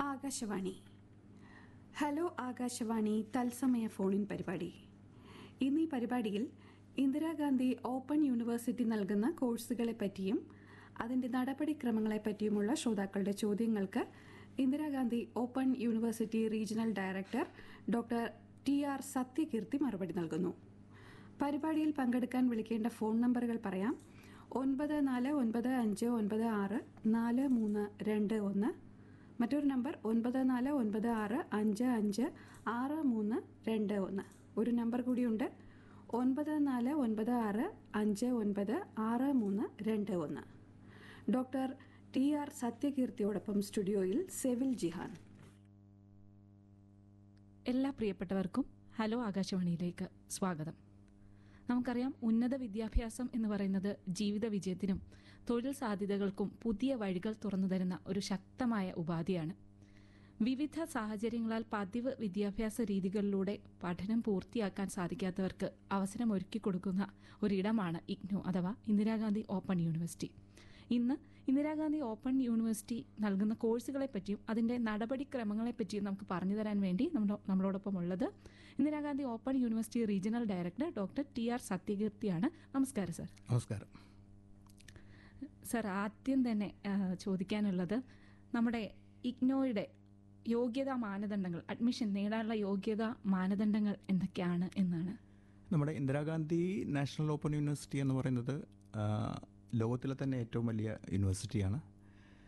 Akashvani hello Akashvani തത്സമയ ഫോണിൻ പരിപാടി ഇന്ന് ഈ പരിപാടിയിൽ ഇന്ദിരാഗാന്ധി ഓപ്പൺ യൂണിവേഴ്സിറ്റി നൽകുന്ന കോഴ്സുകളെ പറ്റിയും അതിന്റെ നടപടിക്രമങ്ങളെ പറ്റിയുമുള്ള ശ്രോതാക്കളുടെ ചോദ്യങ്ങൾക്ക് Indira Gandhi open university regional director doctor T R Sathyakeerthi മറുപടി നൽകുന്നു പരിപാടിയിൽ പങ്കെടുക്കാൻ വിളിക്കേണ്ട ഫോൺ നമ്പറുകൾ പറയാം ഒൻപത് നാല് ഒൻപത് അഞ്ച് ഒൻപത് ആറ് നാല് മൂന്ന് രണ്ട് ഒന്ന് മറ്റൊരു നമ്പർ ഒൻപത് നാല് ഒൻപത് ആറ് അഞ്ച് അഞ്ച് ആറ് മൂന്ന് രണ്ട് ഒന്ന് ഒരു നമ്പർ കൂടിയുണ്ട് ഒൻപത് നാല് ഒൻപത് ആറ് അഞ്ച് ഒൻപത് ആറ് മൂന്ന് രണ്ട് ഒന്ന് ഡോക്ടർ ടി ആർ സത്യകീർത്തിയോടൊപ്പം സ്റ്റുഡിയോയിൽ സെവിൽ ജിഹാൻ എല്ലാ പ്രിയപ്പെട്ടവർക്കും ഹലോ ആകാശവാണിയിലേക്ക് സ്വാഗതം നമുക്കറിയാം ഉന്നത വിദ്യാഭ്യാസം എന്ന് പറയുന്നത് ജീവിത വിജയത്തിനും തൊഴിൽ സാധ്യതകൾക്കും പുതിയ വഴികൾ തുറന്നു തരുന്ന ഒരു ശക്തമായ ഉപാധിയാണ് വിവിധ സാഹചര്യങ്ങളാൽ പതിവ് വിദ്യാഭ്യാസ രീതികളിലൂടെ പഠനം പൂർത്തിയാക്കാൻ സാധിക്കാത്തവർക്ക് അവസരം ഒരുക്കി കൊടുക്കുന്ന ഒരിടമാണ് ഇഗ്നു അഥവാ ഇന്ദിരാഗാന്ധി ഓപ്പൺ യൂണിവേഴ്സിറ്റി ഇന്ന് ഇന്ദിരാഗാന്ധി ഓപ്പൺ യൂണിവേഴ്സിറ്റി നൽകുന്ന കോഴ്സുകളെ പറ്റിയും അതിന്റെ നടപടിക്രമങ്ങളെ പറ്റിയും നമുക്ക് പറഞ്ഞു തരാൻ വേണ്ടി നമ്മുടെ നമ്മളോടൊപ്പം ഉള്ളത് Indira Gandhi open university regional director doctor T R സത്യകീർത്തിയാണ് നമസ്കാരം സർ നമസ്കാരം സർ ആദ്യം തന്നെ ആ, ചോദിക്കാനുള്ളത് നമ്മുടെ ഇഗ്നോയുടെ യോഗ്യതാ മാനദണ്ഡങ്ങൾ അഡ്മിഷൻ നേടാനുള്ള യോഗ്യതാ മാനദണ്ഡങ്ങൾ എന്തൊക്കെയാണ് എന്നാണ് നമ്മുടെ ഇന്ദിരാഗാന്ധി നാഷണൽ ഓപ്പൺ യൂണിവേഴ്സിറ്റി എന്ന് പറയുന്നത് ആ, ലോകത്തിലെ തന്നെ ഏറ്റവും വലിയ യൂണിവേഴ്സിറ്റിയാണ്